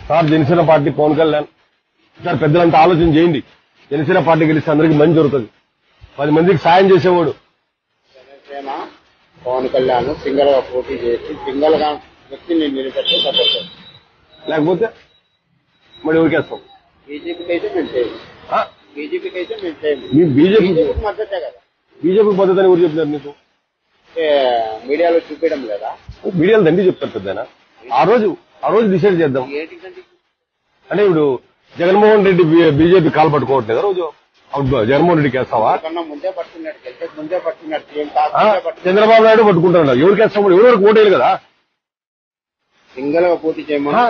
Sir Janasena party Pawan Kalyan sir పెద్దలంతా ఆలోచన చేయండి జనసేన పార్టీ గెలిస్తే అందరికి మంచి జరుగుతుంది పది మందికి సాయం చేసేవాడు జనసేన పవన్ కళ్యాణ్ సింగల్ గా పోటీ చేసి సింగల్ గా వ్యక్తిని నిలబెట్టి సపోర్ట్ చేస్తాం లేకపోతే మరి ఎవరికేస్తాం బీజేపీకి అయితే మేము చేయము ఆ? బీజేపీకి అయితే మేము చేయము మీ బీజేపీ బీజేపీకి మద్దతే కదా బీజేపీ పద్ధతి అని ఎవరు చెప్తున్నారు నీకు అంటే మీడియాలో చూపించడం లేదా మీడియాలు దండి చెప్తారు పెద్దనా ఆ రోజు ఆ రోజు డిసైడ్ చేద్దాం ఏంటిదండి అంటే ఇప్పుడు జగన్మోహన్ రెడ్డి బీజేపీ కాలు పట్టుకోవట్లేదు రోజు అప్పుడు జగన్మోహన్ రెడ్డికి వేస్తావా కన్నా ముందే పట్టుకున్నాడు గెలిచే ముందే పట్టుకున్నాడు సీఎం ఆ? కాకుండా పట్టుకున్నాడు చంద్రబాబు నాయుడు పట్టుకుంటున్నాడు ఎవరికి వేస్తాం ఎవరు వరకు ఓటేయాలి కదా సింగల్ గా పోటీ చేయమన్నా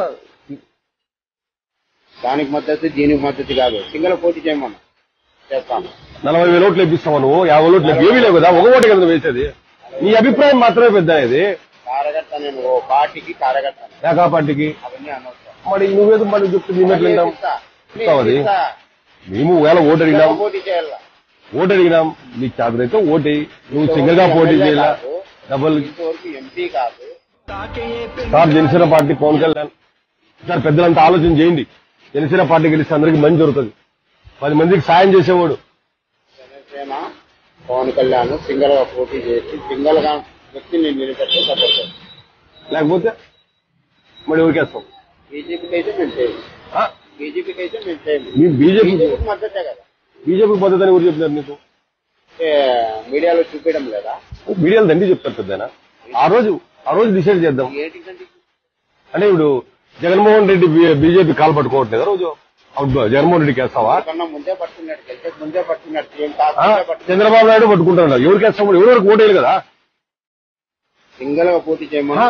దానికి మద్దతు దీనికి మద్దతు కాదు సింగల్ పోటీ చేయమన్నా చేస్తాను నలభై వేల ఓట్లు ఇప్పిస్తావా నువ్వు యాభై ఓట్లు ఇప్పు- ఏమీ లేవు కదా ఒక ఓటే కదా నువ్వు వేసేది నీ అభిప్రాయం మాత్రమే పెద్ద ఇది కార్యకర్త నేను ఓ పార్టీకి కార్యకర్త ఏకా పార్టీకి అవన్నీ అనవసరం మరి నువ్వేదో మరి చెప్తే మేము ఎట్లా వింటాం ఇస్తా. ఇస్తావా అది? ఇస్తా. మేము వేళ ఓటు అడిగినాం సింగల్ పోటీ చేయాల ఓటు అడిగినాం నీకు చేతనైతే ఓటే నువ్వు సింగిల్ గా పోటీ చేయాల డబుల్ ఇంతవరకు ఎంపీ కాదు sir Janasena party Pawan Kalyan sir పెద్దలంతా ఆలోచన చేయండి జనసేన పార్టీ గెలిస్తే అందరికి మంచి జరుగుతుంది పది మందికి సాయం చేసేవాడు జనసేన పవన్ కళ్యాణ్ సింగల్ గా పోటీ చేసి సింగల్ గా వ్యక్తిని నిలబెట్టి సపోర్ట్ చేస్తాం లేకపోతే మరి ఎవరికేస్తాం బీజేపీకి అయితే మేము చేయము ఆ? బీజేపీకి అయితే మేము చేయము మీ బీజేపీ బీజేపీకి మద్దతే కదా బీజేపీ పద్ధతి అని ఎవరు చెప్తున్నారు నీకు అంటే మీడియాలో చూపించడం లేదా మీడియాలు దండి చెప్తారు పెద్దనా ఆ రోజు ఆ రోజు డిసైడ్ చేద్దాం ఏంటిదండి అంటే ఇప్పుడు జగన్మోహన్ రెడ్డి బీజేపీ కాలు పట్టుకోవట్లేదు రోజు అప్పుడు జగన్మోహన్ రెడ్డికి వేస్తావా కన్నా ముందే పట్టుకున్నాడు గెలిచే ముందే పట్టుకున్నాడు సీఎం ఆ? కాకుండా పట్టుకున్నాడు చంద్రబాబు నాయుడు పట్టుకుంటున్నాడు ఎవరికి వేస్తాం ఎవరు వరకు ఓటేయాలి కదా సింగల్ గా పోటీ చేయమన్నా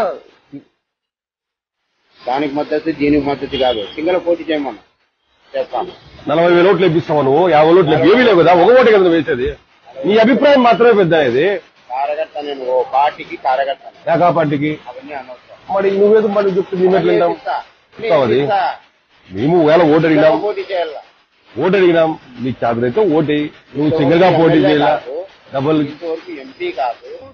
దానికి మద్దతు దీనికి మద్దతు కాదు సింగల్ పోటీ చేయమన్నా చేస్తాను నలభై వేల ఓట్లు ఇప్పిస్తావా నువ్వు యాభై ఓట్లు ఇప్పు- ఏమీ లేవు కదా ఒక ఓటే కదా నువ్వు వేసేది నీ అభిప్రాయం మాత్రమే పెద్ద ఇది కార్యకర్త నేను ఓ పార్టీకి కార్యకర్త ఏకా పార్టీకి అవన్నీ అనవసరం మరి నువ్వేదో మరి చెప్తే మేము ఎట్లా వింటాం ఇస్తా. ఇస్తావా అది? ఇస్తా. మేము వేళ ఓటు అడిగినాం పోటీ చేయాల ఓటు అడిగినాం నీకు చేతనైతే ఓటే నువ్వు సింగిల్ గా పోటీ చేయాల డబుల్ ఇంతవరకు ఎంపీ కాదు